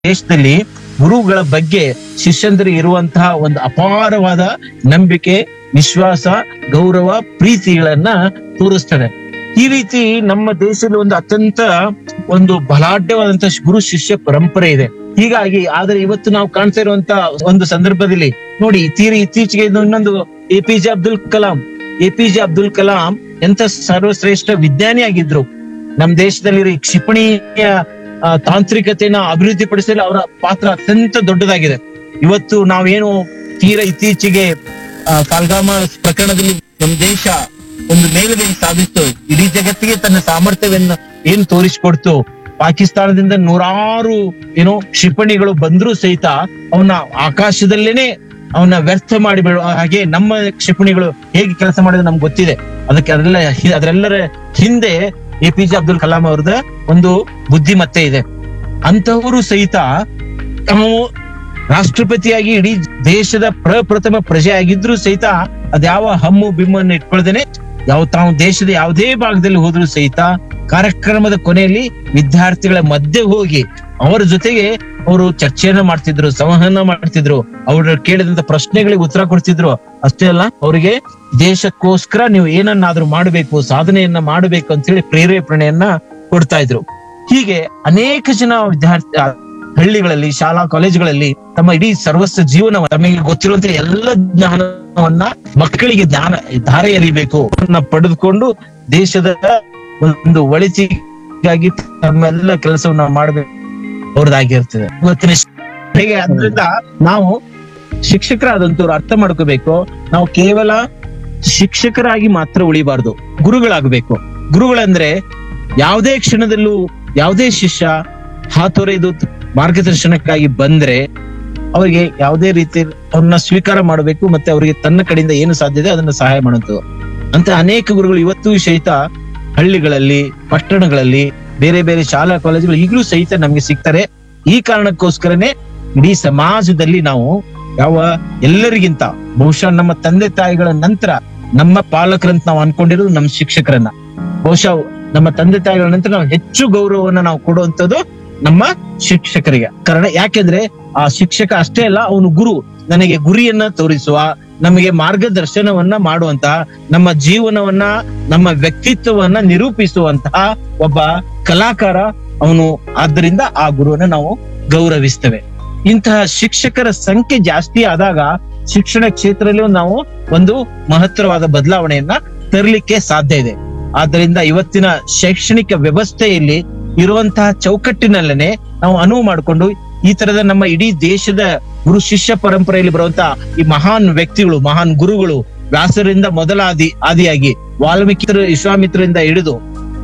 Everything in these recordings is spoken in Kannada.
ದೇಶದಲ್ಲಿ ಗುರುಗಳ ಬಗ್ಗೆ ಶಿಷ್ಯಂದರಿಗೆ ಇರುವಂತಹ ಒಂದು ಅಪಾರವಾದ ನಂಬಿಕೆ ವಿಶ್ವಾಸ ಗೌರವ ಪ್ರೀತಿಗಳನ್ನ ತೋರಿಸ್ತದೆ ಈ ರೀತಿ ನಮ್ಮ ದೇಶದಲ್ಲಿ ಒಂದು ಅತ್ಯಂತ ಒಂದು ಬಲಾಢ್ಯವಾದಂತಹ ಗುರು ಶಿಷ್ಯ ಪರಂಪರೆ ಇದೆ ಹೀಗಾಗಿ ಆದ್ರೆ ಇವತ್ತು ನಾವು ಕಾಣ್ತಾ ಇರುವಂತ ಒಂದು ಸಂದರ್ಭದಲ್ಲಿ ನೋಡಿ ತೀರಿ ಇತ್ತೀಚೆಗೆ ಇದು ಇನ್ನೊಂದು ಎ ಪಿ ಜೆ ಅಬ್ದುಲ್ ಕಲಾಂ ಎ ಪಿ ಜೆ ಅಬ್ದುಲ್ ಕಲಾಂ ಎಂತ ಸರ್ವಶ್ರೇಷ್ಠ ವಿಜ್ಞಾನಿ ಆಗಿದ್ರು ನಮ್ಮ ದೇಶದಲ್ಲಿ ಕ್ಷಿಪಣಿಯ ಆ, ತಾಂತ್ರಿಕತೆಯನ್ನ ಅಭಿವೃದ್ಧಿಪಡಿಸಲು ಅವರ ಪಾತ್ರ ಅತ್ಯಂತ ದೊಡ್ಡದಾಗಿದೆ ಇವತ್ತು ನಾವೇನು ತೀರ ಇತ್ತೀಚೆಗೆ ಆ, ಕಾಲ್ಗಾಮ ಪ್ರಕರಣದಲ್ಲಿ ನಮ್ಮ ದೇಶ ಒಂದು ಮೇಲುಗೈ ಸಾಧಿಸ್ತು ಇಡೀ ಜಗತ್ತಿಗೆ ತನ್ನ ಸಾಮರ್ಥ್ಯವನ್ನು ಏನ್ ತೋರಿಸಿಕೊಡ್ತು ಪಾಕಿಸ್ತಾನದಿಂದ ನೂರಾರು ಏನೋ ಕ್ಷಿಪಣಿಗಳು ಬಂದ್ರೂ ಸಹಿತ ಅವನ್ನ ಆಕಾಶದಲ್ಲೇನೆ ಅವನ್ನ ವ್ಯರ್ಥ ಮಾಡಿಬಿಡುವ ಹಾಗೆ ನಮ್ಮ ಕ್ಷಿಪಣಿಗಳು ಹೇಗೆ ಕೆಲಸ ಮಾಡಿದ್ರೆ ನಮ್ಗೆ ಗೊತ್ತಿದೆ ಅದಕ್ಕೆ ಅದೆಲ್ಲ ಹಿ- ಅದರೆಲ್ಲರ ಹಿಂದೆ ಎ ಪಿ ಜೆ ಅಬ್ದುಲ್ ಕಲಾಂ ಅವ್ರದ ಒಂದು ಬುದ್ಧಿಮತ್ತೆ ಇದೆ ಅಂತವರು ಸಹಿತ ತಾವು ರಾಷ್ಟ್ರಪತಿಯಾಗಿ ಇಡೀ ದೇಶದ ಪ್ರಪ್ರಥಮ ಪ್ರಜೆ ಆಗಿದ್ರು ಸಹಿತ ಅದ್ಯಾವ ಹಮ್ಮು ಬಿಮ್ಮನ್ನು ಇಟ್ಕೊಳ್ದೇನೆ ಯಾವ ತಾವು ದೇಶದ ಯಾವುದೇ ಭಾಗದಲ್ಲಿ ಹೋದ್ರು ಸಹಿತ ಕಾರ್ಯಕ್ರಮದ ಕೊನೆಯಲ್ಲಿ ವಿದ್ಯಾರ್ಥಿಗಳ ಮಧ್ಯೆ ಹೋಗಿ ಅವರ ಜೊತೆಗೆ ಅವರು ಚರ್ಚೆಯನ್ನ ಮಾಡ್ತಿದ್ರು ಸಂವಹನ ಮಾಡ್ತಿದ್ರು ಅವ್ರ ಕೇಳಿದಂತ ಪ್ರಶ್ನೆಗಳಿಗೆ ಉತ್ತರ ಕೊಡ್ತಿದ್ರು ಅಷ್ಟೇ ಅಲ್ಲ ಅವರಿಗೆ ದೇಶಕ್ಕೋಸ್ಕರ ನೀವು ಏನನ್ನಾದ್ರೂ ಮಾಡಬೇಕು ಸಾಧನೆಯನ್ನ ಮಾಡಬೇಕು ಅಂತ ಹೇಳಿ ಪ್ರೇರೇಪಣೆಯನ್ನ ಕೊಡ್ತಾ ಇದ್ರು ಹೀಗೆ ಅನೇಕ ಜನ ವಿದ್ಯಾರ್ಥಿ ಆ, ಹಳ್ಳಿಗಳಲ್ಲಿ ಶಾಲಾ ಕಾಲೇಜುಗಳಲ್ಲಿ ತಮ್ಮ ಇಡೀ ಸರ್ವಸ್ವ ಜೀವನ ತಮಗೆ ಗೊತ್ತಿರುವಂತ ಎಲ್ಲ ಜ್ಞಾನವನ್ನ ಮಕ್ಕಳಿಗೆ ಜ್ಞಾನ ಧಾರೆ ಎರಿಬೇಕು ಅದನ್ನ ಪಡೆದುಕೊಂಡು ದೇಶದ ಒಂದು ಒಳಿತಿಗಾಗಿ ತಮ್ಮೆಲ್ಲ ಕೆಲಸವನ್ನ ಮಾಡಬೇಕು ಅವ್ರದ್ದಾಗಿರ್ತದೆ ಇವತ್ತಿನ ಶ್- ಹೇಗೆ ಅದರಿಂದ ನಾವು ಶಿಕ್ಷಕರಾದಂತವ್ರು ಅರ್ಥ ಮಾಡ್ಕೋಬೇಕು ನಾವು ಕೇವಲ ಶಿಕ್ಷಕರಾಗಿ ಮಾತ್ರ ಉಳಿಬಾರ್ದು ಗುರುಗಳಾಗಬೇಕು ಗುರುಗಳಂದ್ರೆ ಯಾವುದೇ ಕ್ಷಣದಲ್ಲೂ ಯಾವುದೇ ಶಿಷ್ಯ ಹಾತೊರೆದು ಮಾರ್ಗದರ್ಶನಕ್ಕಾಗಿ ಬಂದ್ರೆ ಅವರಿಗೆ ಯಾವುದೇ ರೀತಿ ಅವ್ರನ್ನ ಸ್ವೀಕಾರ ಮಾಡಬೇಕು ಮತ್ತೆ ಅವರಿಗೆ ತನ್ನ ಕಡೆಯಿಂದ ಏನು ಸಾಧ್ಯ ಇದೆ ಅದನ್ನ ಸಹಾಯ ಮಾಡುವಂಥದ್ದು ಅಂತ ಅನೇಕ ಗುರುಗಳು ಇವತ್ತು ಸಹಿತ ಹಳ್ಳಿಗಳಲ್ಲಿ ಪಟ್ಟಣಗಳಲ್ಲಿ ಬೇರೆ ಬೇರೆ ಶಾಲಾ ಕಾಲೇಜುಗಳು ಈಗಲೂ ಸಹಿತ ನಮ್ಗೆ ಸಿಗ್ತಾರೆ ಈ ಕಾರಣಕ್ಕೋಸ್ಕರನೇ ಇಡೀ ಸಮಾಜದಲ್ಲಿ ನಾವು ಯಾವ ಎಲ್ಲರಿಗಿಂತ ಬಹುಶಃ ನಮ್ಮ ತಂದೆ ತಾಯಿಗಳ ನಂತರ ನಮ್ಮ ಪಾಲಕರಂತ ನಾವು ಅನ್ಕೊಂಡಿರೋದು ನಮ್ಮ ಶಿಕ್ಷಕರನ್ನ ಬಹುಶಃ ನಮ್ಮ ತಂದೆ ತಾಯಿಗಳ ನಂತರ ನಾವು ಹೆಚ್ಚು ಗೌರವವನ್ನ ನಾವು ಕೊಡುವಂತದ್ದು ನಮ್ಮ ಶಿಕ್ಷಕರಿಗೆ ಕಾರಣ ಯಾಕೆಂದ್ರೆ ಆ ಶಿಕ್ಷಕ ಅಷ್ಟೇ ಅಲ್ಲ ಅವನು ಗುರು ನನಗೆ ಗುರಿಯನ್ನ ತೋರಿಸುವ ನಮಗೆ ಮಾರ್ಗದರ್ಶನವನ್ನ ಮಾಡುವಂತಹ ನಮ್ಮ ಜೀವನವನ್ನ ನಮ್ಮ ವ್ಯಕ್ತಿತ್ವವನ್ನ ನಿರೂಪಿಸುವಂತಹ ಒಬ್ಬ ಕಲಾಕಾರ ಅವನು ಆದ್ದರಿಂದ ಆ ಗುರುವನ್ನ ನಾವು ಗೌರವಿಸ್ತೇವೆ ಇಂತಹ ಶಿಕ್ಷಕರ ಸಂಖ್ಯೆ ಜಾಸ್ತಿ ಆದಾಗ ಶಿಕ್ಷಣ ಕ್ಷೇತ್ರದಲ್ಲಿ ನಾವು ಒಂದು ಮಹತ್ತರವಾದ ಬದಲಾವಣೆಯನ್ನ ತರಲಿಕ್ಕೆ ಸಾಧ್ಯ ಇದೆ ಆದ್ದರಿಂದ ಇವತ್ತಿನ ಶೈಕ್ಷಣಿಕ ವ್ಯವಸ್ಥೆಯಲ್ಲಿ ಇರುವಂತಹ ಚೌಕಟ್ಟಿನಲ್ಲೇನೆ ನಾವು ಅನುವು ಮಾಡಿಕೊಂಡು ಈ ತರದ ನಮ್ಮ ಇಡೀ ದೇಶದ ಗುರು ಶಿಷ್ಯ ಪರಂಪರೆಯಲ್ಲಿ ಬರುವಂತಹ ಈ ಮಹಾನ್ ವ್ಯಕ್ತಿಗಳು ಮಹಾನ್ ಗುರುಗಳು ವ್ಯಾಸರಿಂದ ಮೊದಲ ಆದಿ ಆದಿಯಾಗಿ ವಾಲ್ಮೀಕಿ ವಿಶ್ವಾಮಿತ್ರರಿಂದ ಹಿಡಿದು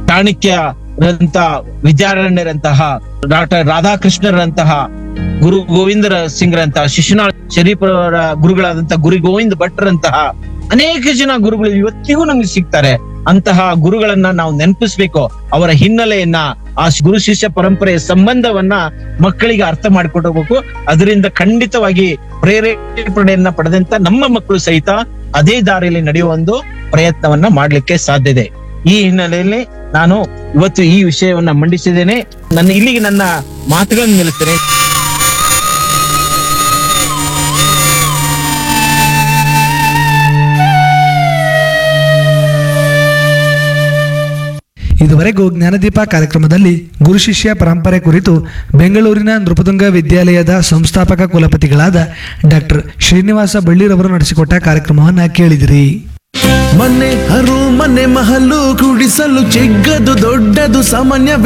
ಚಾಣಕ್ಯರಂತ ವಿದ್ಯಾರಣ್ಯರಂತಹ ಡಾಕ್ಟರ್ ರಾಧಾಕೃಷ್ಣರಂತಹ ಗುರು ಗೋವಿಂದರ ಸಿಂಗ್ರಂತಹ ಶಿಶುನಾಳ್ ಶರೀಫರ ಗುರುಗಳಾದಂತಹ ಗುರು ಗೋವಿಂದ ಭಟ್ರಂತಹ ಅನೇಕ ಜನ ಗುರುಗಳು ಇವತ್ತಿಗೂ ನಮ್ಗೆ ಸಿಗ್ತಾರೆ ಅಂತಹ ಗುರುಗಳನ್ನ ನಾವು ನೆನಪಿಸ್ಬೇಕು ಅವರ ಹಿನ್ನೆಲೆಯನ್ನ ಆ ಗುರು ಶಿಷ್ಯ ಪರಂಪರೆಯ ಸಂಬಂಧವನ್ನ ಮಕ್ಕಳಿಗೆ ಅರ್ಥ ಮಾಡಿಕೊಡಬೇಕು ಅದರಿಂದ ಖಂಡಿತವಾಗಿ ಪ್ರೇರೇಪಣೆಯನ್ನ ಪಡೆದಂತ ನಮ್ಮ ಮಕ್ಕಳು ಸಹಿತ ಅದೇ ದಾರಿಯಲ್ಲಿ ನಡೆಯುವ ಒಂದು ಪ್ರಯತ್ನವನ್ನ ಮಾಡ್ಲಿಕ್ಕೆ ಸಾಧ್ಯ ಇದೆ ಈ ಹಿನ್ನೆಲೆಯಲ್ಲಿ ನಾನು ಇವತ್ತು ಈ ವಿಷಯವನ್ನ ಮಂಡಿಸಿದ್ದೇನೆ ನನ್ನ ಇಲ್ಲಿಗೆ ನನ್ನ ಮಾತುಗಳನ್ನು ನಿಲ್ಲಿಸ್ತೇನೆ ಇದುವರೆಗೂ ಜ್ಞಾನದೀಪ ಕಾರ್ಯಕ್ರಮದಲ್ಲಿ ಗುರು ಶಿಷ್ಯ ಪರಂಪರೆ ಕುರಿತು ಬೆಂಗಳೂರಿನ ನೃಪತುಂಗ ವಿದ್ಯಾಲಯದ ಸಂಸ್ಥಾಪಕ ಕುಲಪತಿಗಳಾದ ಡಾಕ್ಟರ್ ಶ್ರೀನಿವಾಸ ಬಳ್ಳಿರವರು ನಡೆಸಿಕೊಟ್ಟ ಕಾರ್ಯಕ್ರಮವನ್ನು ಕೇಳಿದಿರಿ ಮನೆ ಹರು ಮನೆ ಮಹಲು ಕುಡಿಸಲು ಚಿಕ್ಕದು ದೊಡ್ಡದು ಸಾಮಾನ್ಯ